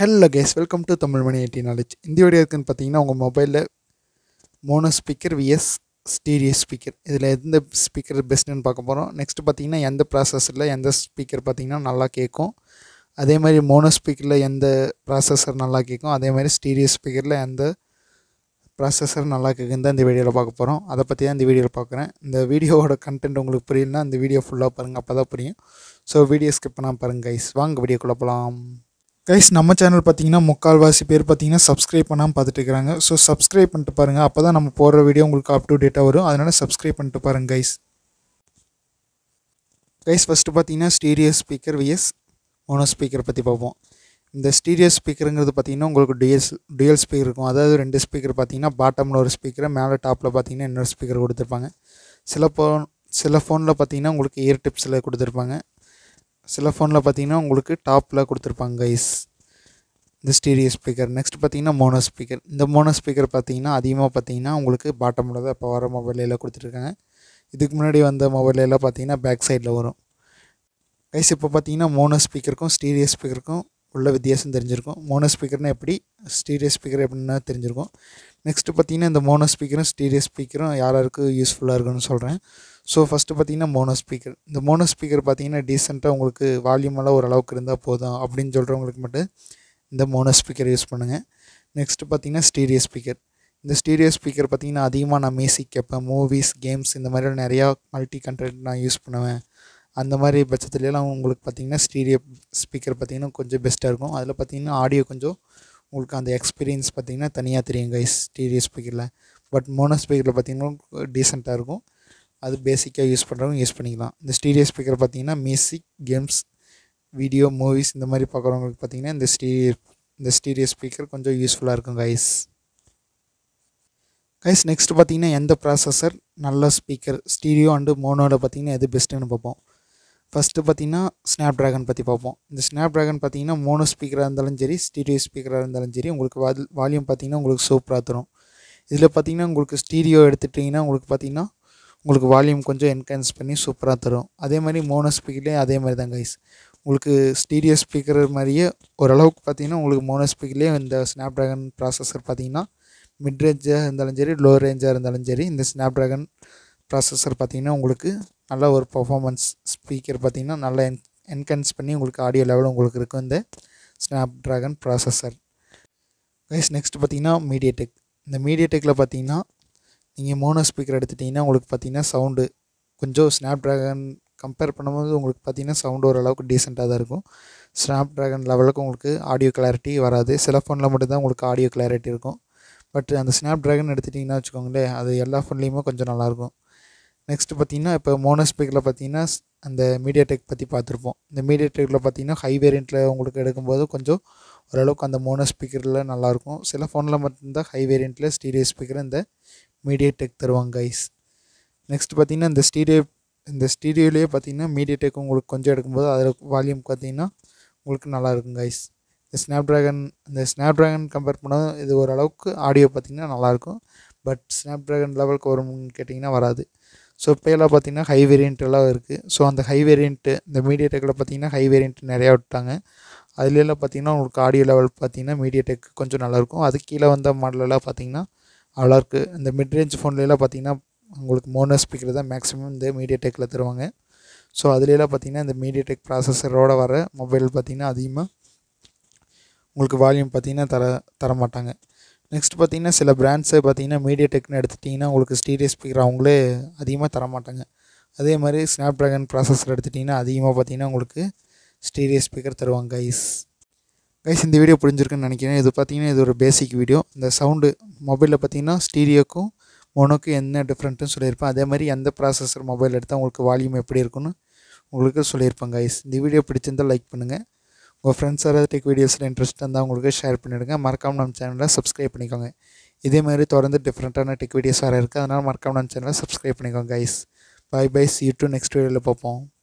hello guys welcome to Tamil Mani eighty knowledge இந்த video இருக்குன்னு பார்த்தீங்கன்னா உங்கள் மொபைலில் mono speaker VS stereo speaker இதில் எந்த ஸ்பீக்கர் பெஸ்ட்டுன்னு பார்க்க போகிறோம் நெக்ஸ்ட் பார்த்தீங்கன்னா எந்த ப்ராசஸரில் எந்த ஸ்பீக்கர் பார்த்தீங்கன்னா நல்லா கேட்கும் அதே மாதிரி மோனோ ஸ்பீக்கரில் எந்த ப்ராசஸர் நல்லா கேட்கும் அதே மாதிரி ஸ்டீரியோ ஸ்பீக்கரில் எந்த ப்ராசஸர் நல்லா கேட்குன்னு தான் இந்த வீடியோவில் பார்க்க போகிறோம் அதை பற்றி தான் இந்த வீடியோவில் பார்க்குறேன் இந்த வீடியோவோட கண்டென்ட் உங்களுக்கு புரியலனா இந்த வீடியோ ஃபுல்லாக பாருங்கள் அப்போ தான் புரியும் ஸோ வீடியோ ஸ்கிப் பண்ணால் பாருங்கள் கைஸ் வாங்க வீடியோக்குள்ளே போகலாம் கைஸ் நம்ம சேனல் பார்த்தீங்கன்னா முக்கால்வாசி பேர் பார்த்தீங்கன்னா சப்ஸ்கிரைப் பண்ணாமல் பார்த்துட்டு இருக்கிறாங்க ஸோ சப்ஸ்கிரைப் பண்ணிட்டு பாருங்கள் அப்போ தான் நம்ம போடுற வீடியோ உங்களுக்கு அப் டு டேட்டாக வரும் அதனால் சப்ஸ்கிரைப் பண்ணிட்டு பாருங்கள் கைஸ் கைஸ் ஃபஸ்ட்டு பார்த்தீங்கன்னா stereo speaker VS mono speaker பற்றி பார்ப்போம் இந்த ஸ்டீரியோ ஸ்பீக்கருங்கிறது பார்த்தீங்கன்னா உங்களுக்கு டுயல் டுயல் ஸ்பீக்கர் இருக்கும் அதாவது ரெண்டு ஸ்பீக்கர் பார்த்தீங்கன்னா பாட்டமில் ஒரு ஸ்பீக்கர் மேலே டாப்பில் பார்த்தீங்கன்னா இன்னொரு ஸ்பீக்கர் கொடுத்துருப்பாங்க சில ஃபோன் சில ஃபோனில் பார்த்தீங்கன்னா உங்களுக்கு இயர் டிப்ஸில் கொடுத்துருப்பாங்க சில ஃபோனில் பார்த்தீங்கன்னா உங்களுக்கு டாப்பில் கொடுத்துருப்பாங்க கைஸ் இந்த ஸ்டீரியோ ஸ்பீக்கர் நெக்ஸ்ட் பார்த்தீங்கன்னா மோனோ ஸ்பீக்கர் இந்த மோனோ ஸ்பீக்கர் பார்த்தீங்கன்னா அதிகமாக பார்த்தீங்கன்னா உங்களுக்கு பாட்டமில் தான் இப்போ வர மொபைலில் கொடுத்துருக்காங்க இதுக்கு முன்னாடி வந்த மொபைலெல்லாம் பார்த்தீங்கன்னா பேக் சைடில் வரும் கைஸ் இப்போ பார்த்தீங்கன்னா மோனோ ஸ்பீக்கருக்கும் ஸ்டீரியோ ஸ்பீக்கருக்கும் உள்ள வித்தியாசம் தெரிஞ்சிருக்கும் மோனோ ஸ்பீக்கர்னால் எப்படி ஸ்டீரியோ ஸ்பீக்கர் எப்படின்னா தெரிஞ்சிருக்கும் நெக்ஸ்ட்டு பார்த்தீங்கன்னா இந்த மோனோ ஸ்பீக்கரும் ஸ்டீரியோ ஸ்பீக்கரும் யார் யாருக்கு யூஸ்ஃபுல்லாக இருக்குன்னு சொல்கிறேன் ஸோ ஃபஸ்ட்டு பார்த்தீங்கன்னா மோனோ ஸ்பீக்கர் இந்த மோனோ ஸ்பீக்கர் பார்த்தீங்கன்னா டீசெண்டாக உங்களுக்கு வால்யூம் எல்லாம் ஓரளவுக்கு இருந்தால் போதும் அப்படின்னு சொல்கிறவங்களுக்கு மட்டும் இந்த மோனோ ஸ்பீக்கர் யூஸ் பண்ணுங்கள் நெக்ஸ்ட்டு பார்த்தீங்கன்னா ஸ்டீரியோ ஸ்பீக்கர் இந்த ஸ்டீரியோ ஸ்பீக்கர் பார்த்தீங்கன்னா அதிகமாக நான் மியூசிக் கேட்பேன் மூவிஸ் கேம்ஸ் இந்த மாதிரி நிறையா மல்டி கண்டென்ட் நான் யூஸ் பண்ணுவேன் அந்த மாதிரி பட்சத்துலலாம் உங்களுக்கு பார்த்தீங்கன்னா ஸ்டீரியோ ஸ்பீக்கர் பார்த்தீங்கன்னா கொஞ்சம் பெஸ்ட்டாக இருக்கும் அதில் பார்த்தீங்கன்னா ஆடியோ கொஞ்சம் உங்களுக்கு அந்த எக்ஸ்பீரியன்ஸ் பார்த்தீங்கன்னா தனியாக தெரியும் கைஸ் ஸ்டீரியோ ஸ்பீக்கரில் பட் மோனோ ஸ்பீக்கரில் பார்த்தீங்கன்னா டீசெண்டாக இருக்கும் அது பேசிக்காக யூஸ் பண்ணுறவங்க யூஸ் பண்ணிக்கலாம் இந்த ஸ்டீரியோ ஸ்பீக்கர் பார்த்தீங்கன்னா மியூசிக் கேம்ஸ் வீடியோ மூவிஸ் இந்த மாதிரி பார்க்குறவங்களுக்கு பார்த்தீங்கன்னா இந்த ஸ்டீரியோ இந்த ஸ்டீரியோ ஸ்பீக்கர் கொஞ்சம் யூஸ்ஃபுல்லாக இருக்கும் கைஸ் கைஸ் நெக்ஸ்ட் பார்த்தீங்கன்னா எந்த ப்ராசஸர் நல்ல ஸ்பீக்கர் ஸ்டீரியோ அண்டு மோனோவில் பார்த்தீங்கன்னா எது பெஸ்ட்டுன்னு பார்ப்போம் ஃபஸ்ட்டு பார்த்தீங்கன்னா ஸ்னாப் ட்ராகன் பற்றி பார்ப்போம் இந்த ஸ்னாப் ட்ராகன் பார்த்தீங்கன்னா மோனோ ஸ்பீக்கராக இருந்தாலும் சரி ஸ்டீரியோ ஸ்பீக்கராக இருந்தாலும் சரி உங்களுக்கு வால் வால்யூம் பார்த்தீங்கன்னா உங்களுக்கு சூப்பராக தரும் இதில் பார்த்தீங்கன்னா உங்களுக்கு ஸ்டீரியோ எடுத்துட்டிங்கன்னா உங்களுக்கு பார்த்தீங்கன்னா உங்களுக்கு வால்யூம் கொஞ்சம் என்ஹான்ஸ் பண்ணி சூப்பராக தரும் அதே மாதிரி மோனோ ஸ்பீக்கர்லேயும் அதே மாதிரி தான் கைஸ் உங்களுக்கு ஸ்டீரியோ ஸ்பீக்கர் மாதிரியே ஓரளவுக்கு பார்த்தீங்கன்னா உங்களுக்கு மோனோ ஸ்பீக்கர்லேயும் இந்த ஸ்னாப் ட்ராகன் ப்ராசஸர் பார்த்தீங்கன்னா மிட் ரேஞ்சாக இருந்தாலும் சரி லோ ரேஞ்சாக இருந்தாலும் சரி இந்த ஸ்னாப் ட்ராகன் ப்ராசஸர் பார்த்தீங்கன்னா உங்களுக்கு நல்ல ஒரு பர்ஃபார்மன்ஸ் ஸ்பீக்கர் பார்த்தீங்கன்னா நல்லா என் என்ஹான்ஸ் பண்ணி உங்களுக்கு ஆடியோ லெவல் உங்களுக்கு இருக்கும் இந்த Snapdragon processor guys next பார்த்தீங்கன்னா மீடியாடெக் இந்த மீடியாடெக்கில் பார்த்தீங்கன்னா நீங்கள் மோனோ ஸ்பீக்கர் எடுத்துட்டிங்கன்னா உங்களுக்கு பார்த்தீங்கன்னா சவுண்டு கொஞ்சம் ஸ்னாப் ட்ராகன் கம்பேர் பண்ணும்போது உங்களுக்கு பார்த்தீங்கன்னா சவுண்டு ஓரளவுக்கு டீசெண்டாக தான் இருக்கும் ஸ்னாப் ட்ராகன் லெவலுக்கு உங்களுக்கு ஆடியோ கிளாரிட்டி வராது சில ஃபோனில் மட்டும்தான் உங்களுக்கு ஆடியோ கிளாரிட்டி இருக்கும் பட் அந்த ஸ்னாப் ட்ராகன் எடுத்துட்டிங்கன்னா வச்சுக்கோங்களேன் அது எல்லா ஃபோன்லேயுமே கொஞ்சம் நல்லாயிருக்கும் நெக்ஸ்ட்டு பார்த்தீங்கன்னா இப்போ மோனோ ஸ்பீக்கரில் பார்த்தீங்கன்னா அந்த மீடியா டெக் பற்றி பார்த்துருப்போம் இந்த மீடியா டெக்கில் பார்த்தீங்கன்னா ஹை வேரியண்ட்டில் உங்களுக்கு எடுக்கும்போது கொஞ்சம் ஓரளவுக்கு அந்த மோனோ ஸ்பீக்கரில் நல்லாயிருக்கும் சில ஃபோனில் மட்டும்தான் ஹை வேரியண்ட்டில் ஸ்டீரியோ ஸ்பீக்கர் இந்த மீடியா டெக் தருவாங்க கைஸ் நெக்ஸ்ட் பார்த்தீங்கன்னா இந்த ஸ்டீரியோ இந்த ஸ்டீரியோலேயே பார்த்தீங்கன்னா மீடியா டெக் உங்களுக்கு கொஞ்சம் எடுக்கும்போது அதில் வால்யூம் பார்த்தீங்கன்னா உங்களுக்கு நல்லா இருக்கும் கைஸ் இந்த ஸ்னாப் ட்ராகன் இந்த ஸ்னாப் ட்ராகன் கம்பேர் பண்ணால் இது ஓரளவுக்கு ஆடியோ பார்த்திங்கன்னா நல்லாயிருக்கும் பட் ஸ்னாப் ட்ராகன் லெவலுக்கு வரும்னு கேட்டிங்கன்னா வராது ஸோ இப்போயெல்லாம் பார்த்தீங்கன்னா ஹை வேரியண்ட் எல்லாம் இருக்குது ஸோ அந்த ஹை வேரியண்ட்டு இந்த மீடியா டெக்கில் பார்த்தீங்கன்னா ஹை வேரியண்ட் நிறையா விட்டாங்க அதுலலாம் பார்த்தீங்கன்னா உங்களுக்கு ஆடியோ லெவல் பார்த்தீங்கன்னா மீடியா டெக் கொஞ்சம் நல்லாயிருக்கும் அது கீழே வந்த மாடலெல்லாம் பார்த்தீங்கன்னா அவ்வளோ இருக்குது இந்த மிட் ரேஞ்ச் ஃபோன்லலாம் பார்த்தீங்கன்னா உங்களுக்கு மோனோ ஸ்பீக்கர் தான் மேக்ஸிமம் இந்த மீடியா டெக்கில் தருவாங்க ஸோ அதுலலாம் பார்த்தீங்கன்னா இந்த மீடியா டெக் ப்ராசஸரோட வர மொபைல் பார்த்தீங்கன்னா அதிகமாக உங்களுக்கு வால்யூம் பார்த்தீங்கன்னா தர தர மாட்டாங்க நெக்ஸ்ட் பார்த்தீங்கன்னா சில பிராண்ட்ஸை பார்த்தீங்கன்னா மீடியா டெக்னு எடுத்துட்டிங்கன்னா உங்களுக்கு ஸ்டீரியோ ஸ்பீக்கர் அவங்களே அதிகமாக தர மாட்டாங்க அதே மாதிரி ஸ்னாப் ட்ராகன் ப்ராசஸர் எடுத்துட்டிங்கன்னா அதிகமாக பார்த்தீங்கன்னா உங்களுக்கு ஸ்டீரியோ ஸ்பீக்கர் தருவாங்க கைஸ் கைஸ் இந்த வீடியோ புரிஞ்சிருக்குன்னு நினைக்கிறேன் இது பார்த்தீங்கன்னா இது ஒரு பேசிக் வீடியோ இந்த சவுண்டு மொபைலில் பார்த்தீங்கன்னா ஸ்டீரியோக்கும் மோனோக்கும் என்ன டிஃப்ரெண்ட்டுன்னு சொல்லியிருப்பேன் அதே மாதிரி எந்த ப்ராசஸர் மொபைல் எடுத்தால் உங்களுக்கு வால்யூம் எப்படி இருக்குன்னு உங்களுக்கு சொல்லியிருப்பேன் கைஸ் இந்த வீடியோ பிடிச்சிருந்தால் லைக் பண்ணுங்கள் உங்கள் ஃப்ரெண்ட்ஸ் யாராவது டெக் வீடியோஸில் இன்ட்ரெஸ்ட் இருந்தால் உங்களுக்கு ஷேர் பண்ணிவிடுங்க மறக்காமல் நம்ம சேனலை சப்ஸ்கிரைப் பண்ணிக்கோங்க இதே மாதிரி தொடர்ந்து டிஃப்ரெண்ட்டான டெக் வீடியோஸ் வேறு இருக்குது அதனால் மறக்காமல் நம்ம சேனலை சப்ஸ்கிரைப் பண்ணிக்கோங்க guys bye bye see to next வீடியோவில் பார்ப்போம்